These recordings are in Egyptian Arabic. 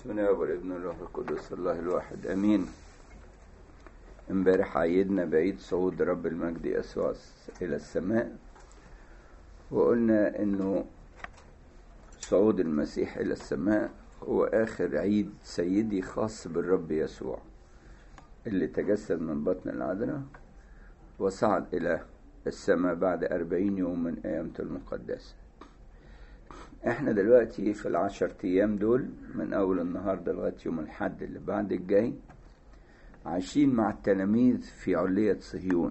بسم الله والابن والروح القدس الله الواحد امين امبارح عيدنا بعيد صعود رب المجد يسوع الى السماء وقلنا انه صعود المسيح الى السماء هو اخر عيد سيدي خاص بالرب يسوع اللي تجسد من بطن العذراء وصعد الى السماء بعد أربعين يوم من أيامته المقدسة احنا دلوقتي في العشر ايام دول من اول النهارده لغايه يوم الحد اللي بعد الجاي عايشين مع التلاميذ في علية صهيون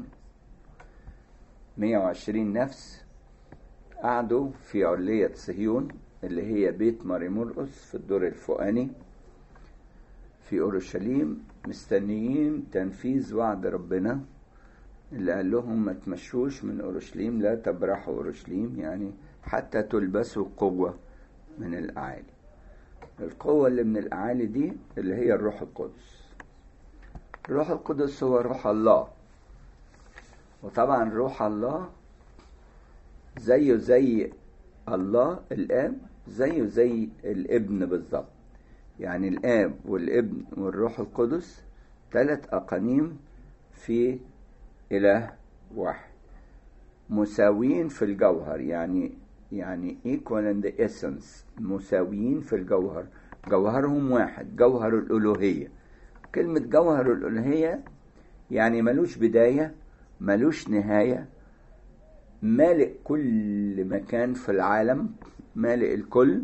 120 نفس قعدوا في علية صهيون اللي هي بيت ماري مرقس في الدور الفوقاني في اورشليم مستنيين تنفيذ وعد ربنا اللي قال لهم ما تمشوش من اورشليم لا تبرحوا اورشليم يعني حتى تلبسوا قوة من الأعالي القوة اللي من الأعالي دي اللي هي الروح القدس الروح القدس هو روح الله وطبعا روح الله زيه زي الله الآب زيه زي الابن بالظبط يعني الآب والابن والروح القدس ثلاث أقانيم في إله واحد مساويين في الجوهر يعني يعني equal in the essence مساويين في الجوهر جوهرهم واحد جوهر الألوهية كلمة جوهر الألوهية يعني ملوش بداية ملوش نهاية مالئ كل مكان في العالم مالئ الكل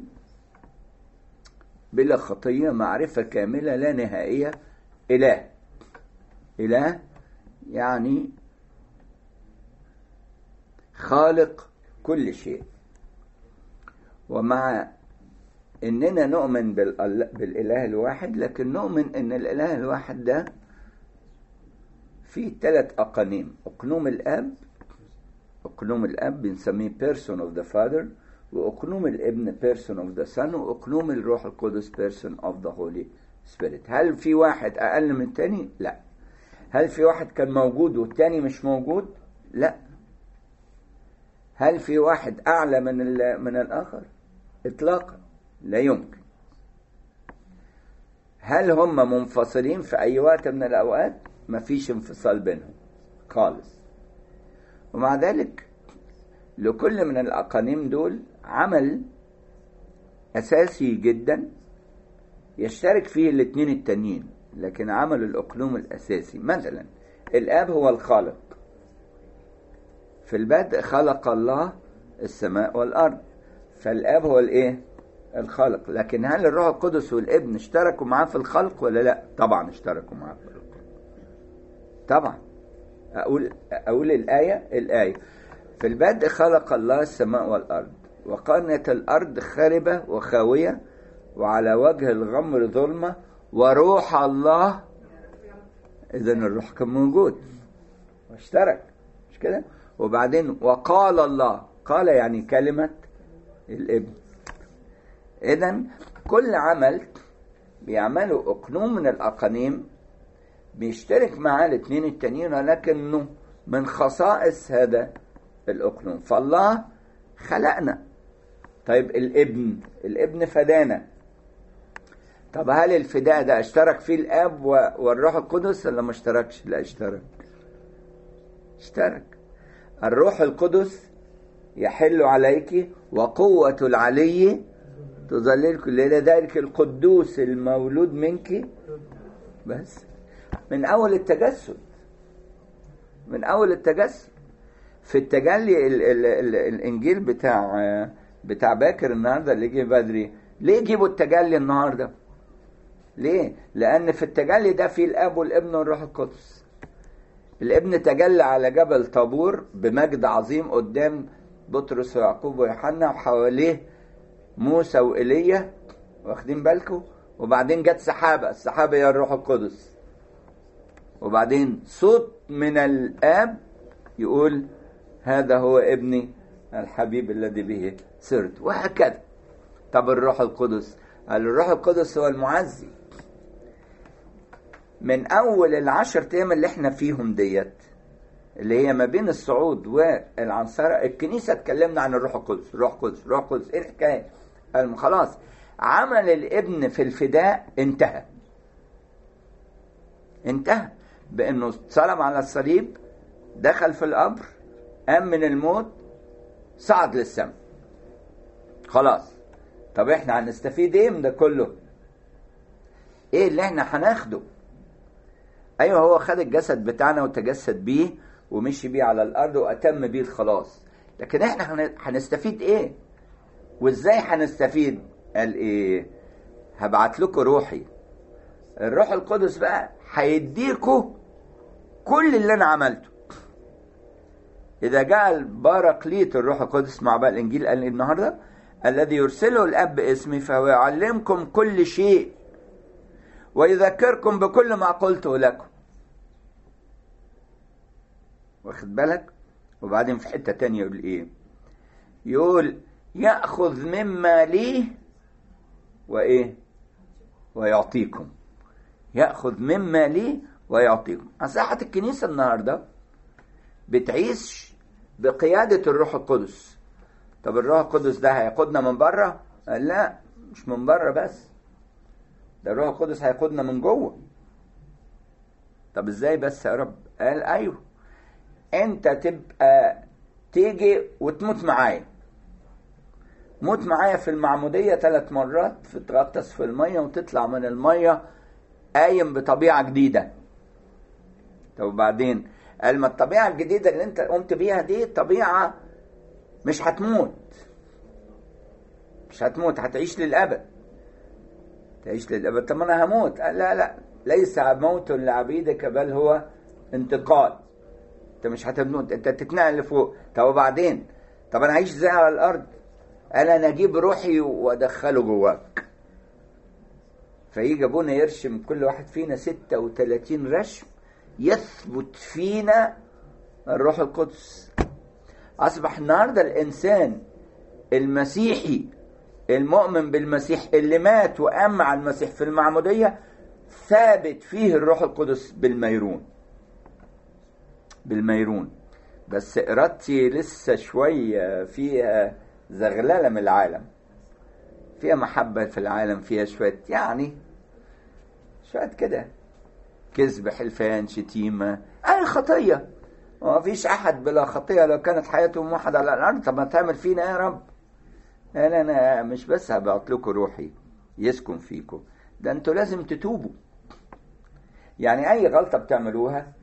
بلا خطية معرفة كاملة لا نهائية إله إله يعني خالق كل شيء ومع اننا نؤمن بالاله الواحد لكن نؤمن ان الاله الواحد ده فيه ثلاث اقانيم اقنوم الاب اقنوم الاب بنسميه person of the father واقنوم الابن person of the son واقنوم الروح القدس person of the holy spirit هل في واحد اقل من التاني لا هل في واحد كان موجود والتاني مش موجود لا هل في واحد اعلى من من الاخر اطلاقا لا يمكن هل هم منفصلين في اي وقت من الاوقات ما فيش انفصال بينهم خالص ومع ذلك لكل من الاقانيم دول عمل اساسي جدا يشترك فيه الاثنين التانيين لكن عمل الاقلوم الاساسي مثلا الاب هو الخالق في البدء خلق الله السماء والارض فالاب هو الايه الخالق لكن هل الروح القدس والابن اشتركوا معاه في الخلق ولا لا طبعا اشتركوا معاه في الخلق طبعا اقول اقول الايه الايه في البدء خلق الله السماء والارض وكانت الارض خاربه وخاويه وعلى وجه الغمر ظلمه وروح الله اذا الروح كان موجود واشترك مش كده وبعدين وقال الله قال يعني كلمة الابن إذا كل عمل بيعمله أقنوم من الأقانيم بيشترك معاه الاثنين التانيين ولكنه من خصائص هذا الأقنوم فالله خلقنا طيب الابن الابن فدانا طب هل الفداء ده اشترك فيه الاب والروح القدس ولا ما اشتركش لا اشترك اشترك الروح القدس يحل عليك وقوة العلي تظللك لذلك القدوس المولود منك بس من أول التجسد من أول التجسد في التجلي ال ال ال الإنجيل بتاع بتاع باكر النهارده اللي جه بدري ليه جيبوا التجلي النهارده؟ ليه؟ لأن في التجلي ده في الأب والابن والروح القدس الابن تجلى على جبل طابور بمجد عظيم قدام بطرس ويعقوب ويوحنا وحواليه موسى وإيليا واخدين بالكم وبعدين جت سحابة السحابة هي الروح القدس وبعدين صوت من الآب يقول هذا هو ابني الحبيب الذي به سرت وهكذا طب الروح القدس قال الروح القدس هو المعزي من اول العشر ايام اللي احنا فيهم ديت اللي هي ما بين الصعود والعنصرة الكنيسة اتكلمنا عن الروح القدس الروح القدس الروح القدس ايه الحكاية قال خلاص عمل الابن في الفداء انتهى انتهى بانه اتصلب على الصليب دخل في القبر قام من الموت صعد للسماء خلاص طب احنا هنستفيد ايه من ده كله ايه اللي احنا هناخده ايوه هو خد الجسد بتاعنا وتجسد بيه ومشي بيه على الارض واتم بيه الخلاص لكن احنا هنستفيد ايه وازاي هنستفيد قال ايه هبعت لكم روحي الروح القدس بقى هيديكوا كل اللي انا عملته اذا جاء الباراكليت الروح القدس مع بقى الانجيل قال النهارده الذي يرسله الاب باسمي فهو يعلمكم كل شيء ويذكركم بكل ما قلته لكم واخد بالك وبعدين في حته تانية يقول ايه يقول ياخذ مما ليه وايه ويعطيكم ياخذ مما ليه ويعطيكم مساحه الكنيسه النهارده بتعيش بقياده الروح القدس طب الروح القدس ده هيقودنا من بره قال لا مش من بره بس ده الروح القدس هيقودنا من جوه طب ازاي بس يا رب قال ايوه انت تبقى تيجي وتموت معايا موت معايا في المعمودية ثلاث مرات تغطس في المية وتطلع من المية قايم بطبيعة جديدة طب وبعدين قال ما الطبيعة الجديدة اللي انت قمت بيها دي طبيعة مش هتموت مش هتموت هتعيش للأبد تعيش للأبد طب أنا هموت قال لا لا ليس موت لعبيدك بل هو انتقال انت مش هتموت انت تتنقل لفوق طب وبعدين طب انا هعيش ازاي على الارض قال انا اجيب روحي وادخله جواك فيجي ابونا يرشم كل واحد فينا 36 رشم يثبت فينا الروح القدس اصبح النهارده الانسان المسيحي المؤمن بالمسيح اللي مات وقام مع المسيح في المعموديه ثابت فيه الروح القدس بالميرون بالميرون بس ارادتي لسه شويه فيها زغلله من العالم فيها محبه في العالم فيها شويه يعني شويه كده كذب حلفان شتيمه اي خطيه ما فيش احد بلا خطيه لو كانت حياته موحده على الارض طب ما تعمل فينا ايه يا رب قال انا مش بس هبعت لكم روحي يسكن فيكم ده انتوا لازم تتوبوا يعني اي غلطه بتعملوها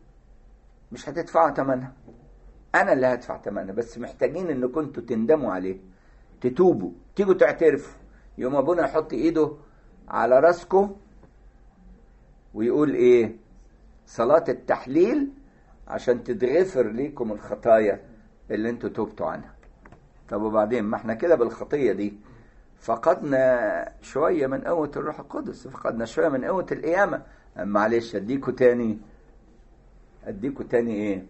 مش هتدفعوا ثمنها انا اللي هدفع ثمنها بس محتاجين ان كنتوا تندموا عليه تتوبوا تيجوا تعترفوا يوم ابونا يحط ايده على راسكم ويقول ايه صلاة التحليل عشان تتغفر ليكم الخطايا اللي انتوا تبتوا عنها طب وبعدين ما احنا كده بالخطية دي فقدنا شوية من قوة الروح القدس فقدنا شوية من قوة القيامة معلش اديكوا تاني اديكوا تاني ايه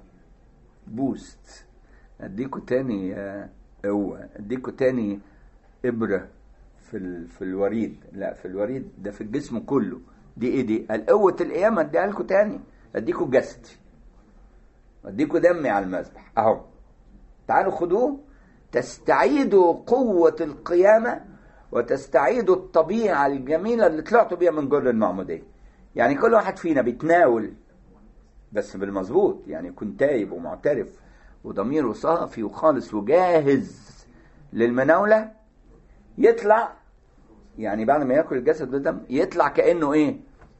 بوست اديكوا تاني قوة اديكوا تاني ابرة في ال... في الوريد لا في الوريد ده في الجسم كله دي ايه دي القوة القيامة اديها لكم تاني اديكوا جسدي اديكوا دمي على المذبح اهو تعالوا خدوه تستعيدوا قوة القيامة وتستعيدوا الطبيعة الجميلة اللي طلعتوا بيها من جر المعمودية يعني كل واحد فينا بيتناول بس بالمظبوط يعني يكون تايب ومعترف وضميره صافي وخالص وجاهز للمناولة يطلع يعني بعد ما ياكل الجسد بالدم يطلع كأنه ايه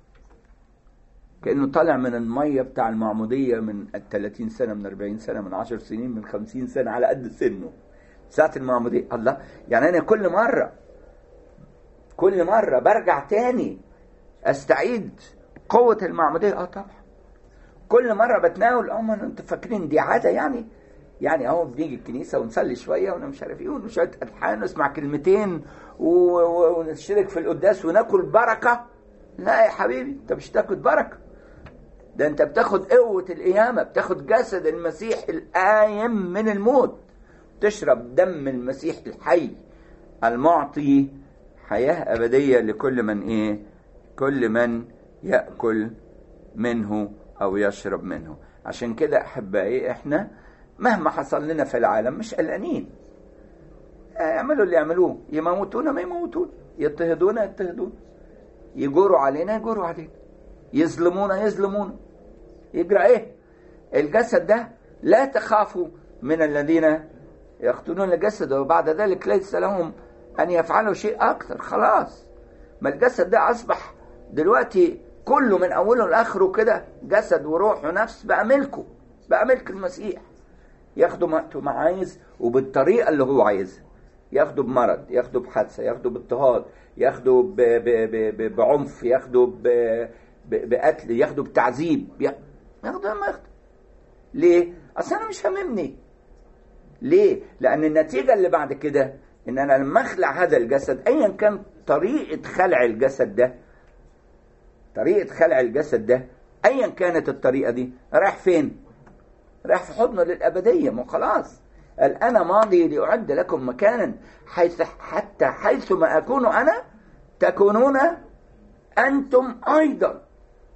كأنه طالع من المية بتاع المعمودية من 30 سنة من 40 سنة من 10 سنين من 50 سنة على قد سنه ساعة المعمودية الله يعني أنا كل مرة كل مرة برجع تاني أستعيد قوة المعمودية اه طبعا كل مرة بتناول اه ما انتوا فاكرين دي عادة يعني يعني اهو بنيجي الكنيسة ونصلي شوية وانا مش عارف ايه ونشوية الحان ونسمع كلمتين ونشترك في القداس وناكل بركة لا يا حبيبي انت مش تاخد بركة ده انت بتاخد قوة القيامة بتاخد جسد المسيح القايم من الموت تشرب دم المسيح الحي المعطي حياة أبدية لكل من إيه كل من يأكل منه أو يشرب منه عشان كده أحبائي إحنا مهما حصل لنا في العالم مش قلقانين يعملوا اللي يعملوه يموتونا ما يموتون يضطهدونا يضطهدونا يجوروا علينا يجوروا علينا يظلمونا يظلمونا يجرى ايه الجسد ده لا تخافوا من الذين يقتلون الجسد وبعد ذلك ليس لهم ان يفعلوا شيء اكثر خلاص ما الجسد ده اصبح دلوقتي كله من اوله لاخره كده جسد وروح ونفس بقى ملكه بقى ملك المسيح ياخده وقته ما عايز وبالطريقه اللي هو عايزها ياخده بمرض ياخده بحادثه ياخده باضطهاد ياخده ب... ب... ب... ب... بعنف ياخده ب... ب... بقتل ياخده بتعذيب ياخده ما ياخده ليه؟ اصل انا مش هاممني ليه؟ لان النتيجه اللي بعد كده ان انا لما اخلع هذا الجسد ايا كان طريقه خلع الجسد ده طريقه خلع الجسد ده ايا كانت الطريقه دي رايح فين؟ رايح في حضنه للابديه ما خلاص قال انا ماضي لاعد لكم مكانا حيث حتى حيث ما اكون انا تكونون انتم ايضا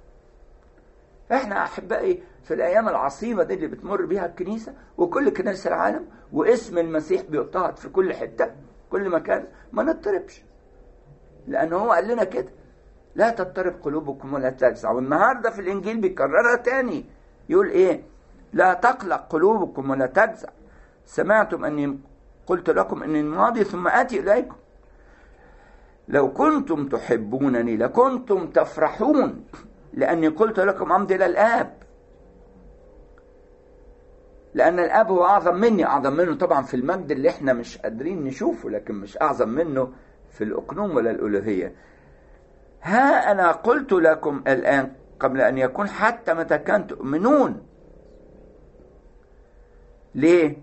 احنا احبائي في الايام العصيبه دي اللي بتمر بيها الكنيسه وكل كنائس العالم واسم المسيح بيضطهد في كل حته كل مكان ما نضطربش لان هو قال لنا كده لا تضطرب قلوبكم ولا تجزع والنهارده في الانجيل بيكررها تاني يقول ايه لا تقلق قلوبكم ولا تجزع سمعتم اني قلت لكم اني ماضي ثم اتي اليكم لو كنتم تحبونني لكنتم تفرحون لاني قلت لكم امضي الى الاب لان الاب هو اعظم مني اعظم منه طبعا في المجد اللي احنا مش قادرين نشوفه لكن مش اعظم منه في الاقنوم ولا الالوهيه ها انا قلت لكم الان قبل ان يكون حتى متى كان تؤمنون ليه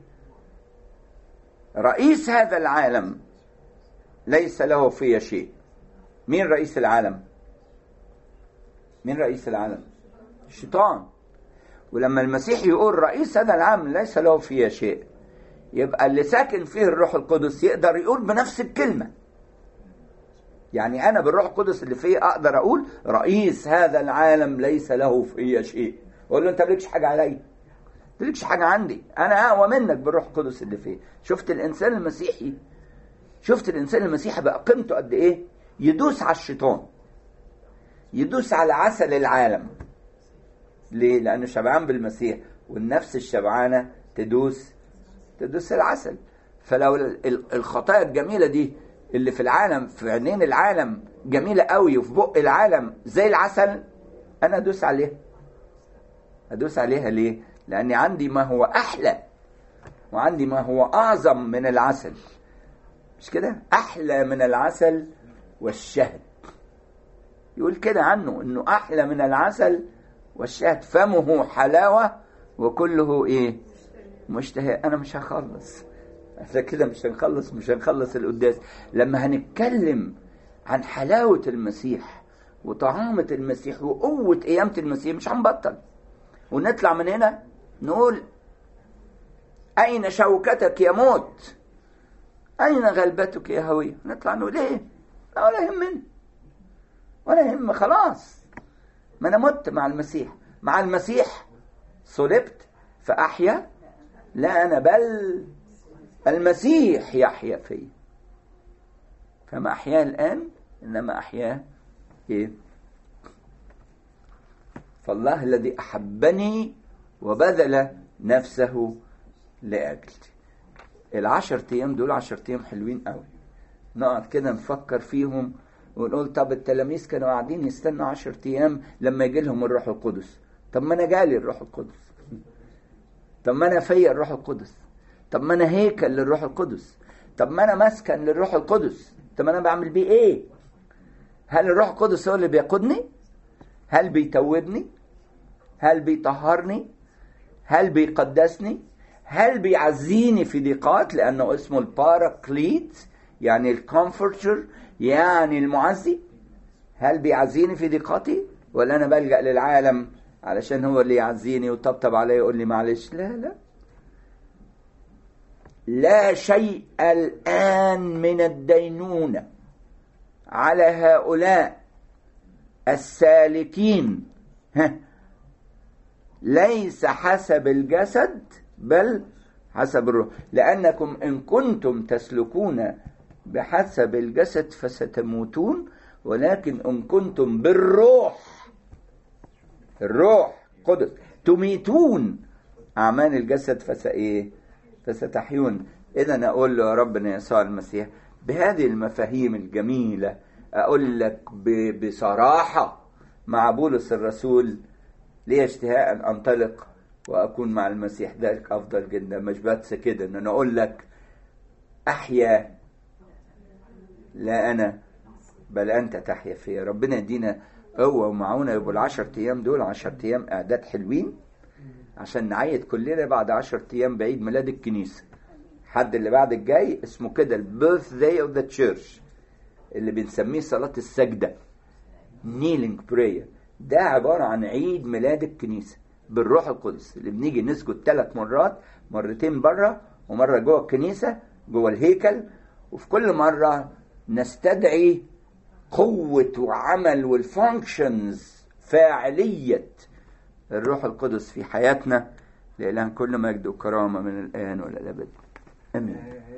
رئيس هذا العالم ليس له في شيء مين رئيس العالم مين رئيس العالم الشيطان ولما المسيح يقول رئيس هذا العالم ليس له فيه شيء يبقى اللي ساكن فيه الروح القدس يقدر يقول بنفس الكلمة يعني أنا بالروح القدس اللي فيه أقدر أقول رئيس هذا العالم ليس له فيه شيء أقول له أنت مالكش حاجة عليا مالكش حاجة عندي أنا أقوى منك بالروح القدس اللي فيه شفت الإنسان المسيحي شفت الإنسان المسيحي بقى قيمته قد إيه يدوس على الشيطان يدوس على عسل العالم ليه؟ لأنه شبعان بالمسيح والنفس الشبعانة تدوس تدوس العسل فلو الخطايا الجميلة دي اللي في العالم في عينين العالم جميلة قوي وفي بق العالم زي العسل أنا أدوس عليها أدوس عليها ليه؟ لأني عندي ما هو أحلى وعندي ما هو أعظم من العسل مش كده؟ أحلى من العسل والشهد يقول كده عنه إنه أحلى من العسل والشهد فمه حلاوة وكله إيه؟ مشتهى أنا مش هخلص عشان كده مش هنخلص مش هنخلص القداس لما هنتكلم عن حلاوة المسيح وطعامة المسيح وقوة قيامة المسيح مش هنبطل ونطلع من هنا نقول أين شوكتك يا موت أين غلبتك يا هوية نطلع نقول إيه لا ولا يهمني ولا يهم خلاص ما أنا مت مع المسيح مع المسيح صلبت فأحيا لا أنا بل المسيح يحيا في فما أحياه الآن إنما أحياه إيه فالله الذي أحبني وبذل نفسه لأجلي العشر أيام دول عشر أيام حلوين قوي نقعد كده نفكر فيهم ونقول طب التلاميذ كانوا قاعدين يستنوا عشر أيام لما يجي لهم الروح القدس طب ما أنا جالي الروح القدس طب ما أنا فيا الروح القدس طب ما أنا هيكل للروح القدس طب ما أنا مسكن للروح القدس طب أنا بعمل بيه إيه هل الروح القدس هو اللي بيقودني هل بيتوبني هل بيطهرني هل بيقدسني هل بيعزيني في ضيقات لانه اسمه الباراكليت يعني الكومفورتر يعني المعزي هل بيعزيني في ضيقاتي ولا انا بلجا للعالم علشان هو اللي يعزيني ويطبطب عليا ويقول لي معلش لا لا لا شيء الان من الدينونه على هؤلاء السالكين ليس حسب الجسد بل حسب الروح لأنكم إن كنتم تسلكون بحسب الجسد فستموتون ولكن إن كنتم بالروح الروح قدس تميتون أعمال الجسد فسإيه فستحيون إذا أقول له يا ربنا يسوع المسيح بهذه المفاهيم الجميلة أقول لك بصراحة مع بولس الرسول لي اشتهاء أن أنطلق وأكون مع المسيح ذلك أفضل جدا مش بس كده إن أنا أقول لك أحيا لا أنا بل أنت تحيا فيا ربنا يدينا قوة ومعونة يبقوا العشر أيام دول عشر أيام إعداد حلوين عشان نعيد كلنا بعد عشر أيام بعيد ميلاد الكنيسة حد اللي بعد الجاي اسمه كده البيرث داي اوف ذا تشيرش اللي بنسميه صلاة السجدة نيلينج براير ده عبارة عن عيد ميلاد الكنيسة بالروح القدس اللي بنيجي نسجد ثلاث مرات مرتين بره ومرة جوه الكنيسة جوه الهيكل وفي كل مرة نستدعي قوة وعمل والفانكشنز فاعلية الروح القدس في حياتنا لإله كل مجد وكرامة من الآن والى الأبد آمين